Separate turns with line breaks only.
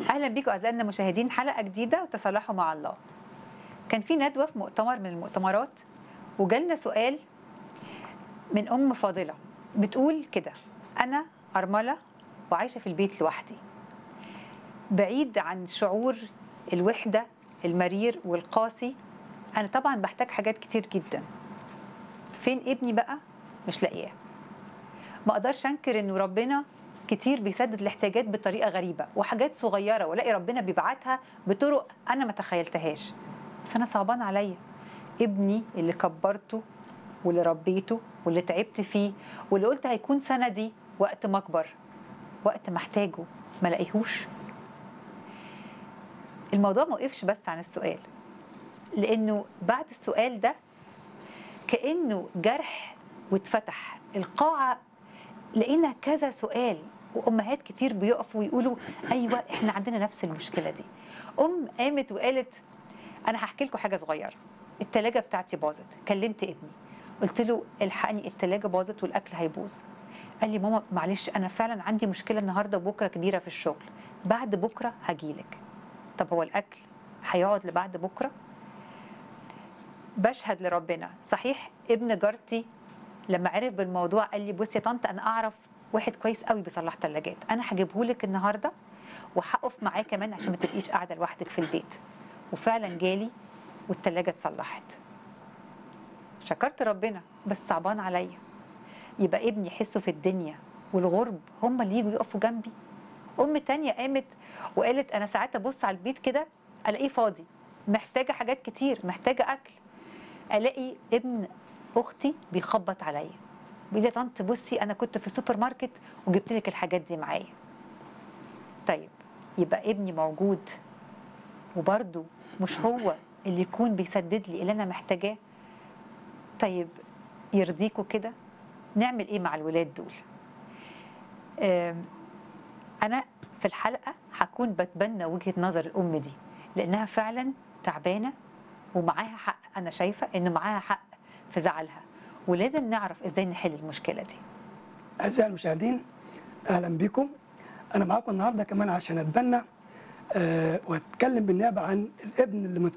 اهلا بيكم اعزائنا المشاهدين حلقه جديده وتصالحوا مع الله كان في ندوه في مؤتمر من المؤتمرات وجالنا سؤال من ام فاضله بتقول كده انا ارمله وعايشه في البيت لوحدي بعيد عن شعور الوحده المرير والقاسي انا طبعا بحتاج حاجات كتير جدا فين ابني بقى مش لاقياه ما اقدرش انكر انه ربنا كتير بيسدد الاحتياجات بطريقه غريبه وحاجات صغيره والاقي ربنا بيبعتها بطرق انا ما تخيلتهاش بس انا صعبان عليا ابني اللي كبرته واللي ربيته واللي تعبت فيه واللي قلت هيكون سندي وقت ما اكبر وقت ما احتاجه ما لاقيهوش الموضوع ما وقفش بس عن السؤال لانه بعد السؤال ده كانه جرح واتفتح القاعه لقينا كذا سؤال وامهات كتير بيقفوا ويقولوا ايوه احنا عندنا نفس المشكله دي ام قامت وقالت انا هحكي لكم حاجه صغيره التلاجة بتاعتي باظت كلمت ابني قلت له الحقني التلاجة باظت والاكل هيبوظ قال لي ماما معلش انا فعلا عندي مشكله النهارده وبكره كبيره في الشغل بعد بكره هجيلك طب هو الاكل هيقعد لبعد بكره بشهد لربنا صحيح ابن جارتي لما عرف بالموضوع قال لي بصي يا طنط انا اعرف واحد كويس قوي بيصلح ثلاجات انا هجيبه لك النهارده وهقف معاه كمان عشان ما تبقيش قاعده لوحدك في البيت وفعلا جالي والثلاجه اتصلحت شكرت ربنا بس صعبان عليا يبقى ابني يحسه في الدنيا والغرب هم اللي يجوا يقفوا جنبي ام تانية قامت وقالت انا ساعات ابص على البيت كده الاقيه فاضي محتاجه حاجات كتير محتاجه اكل الاقي ابن اختي بيخبط عليا بيقول لي يا طنط بصي انا كنت في السوبر ماركت وجبت لك الحاجات دي معايا طيب يبقى ابني موجود وبرده مش هو اللي يكون بيسدد لي اللي انا محتاجاه طيب يرضيكوا كده نعمل ايه مع الولاد دول آم، انا في الحلقه هكون بتبنى وجهه نظر الام دي لانها فعلا تعبانه ومعاها حق انا شايفه انه معاها حق في زعلها ولازم نعرف ازاي نحل المشكله دي
أعزائي المشاهدين أهلا بكم أنا معاكم النهاردة كمان عشان أتبنى آه، وأتكلم بالنيابة عن الابن اللي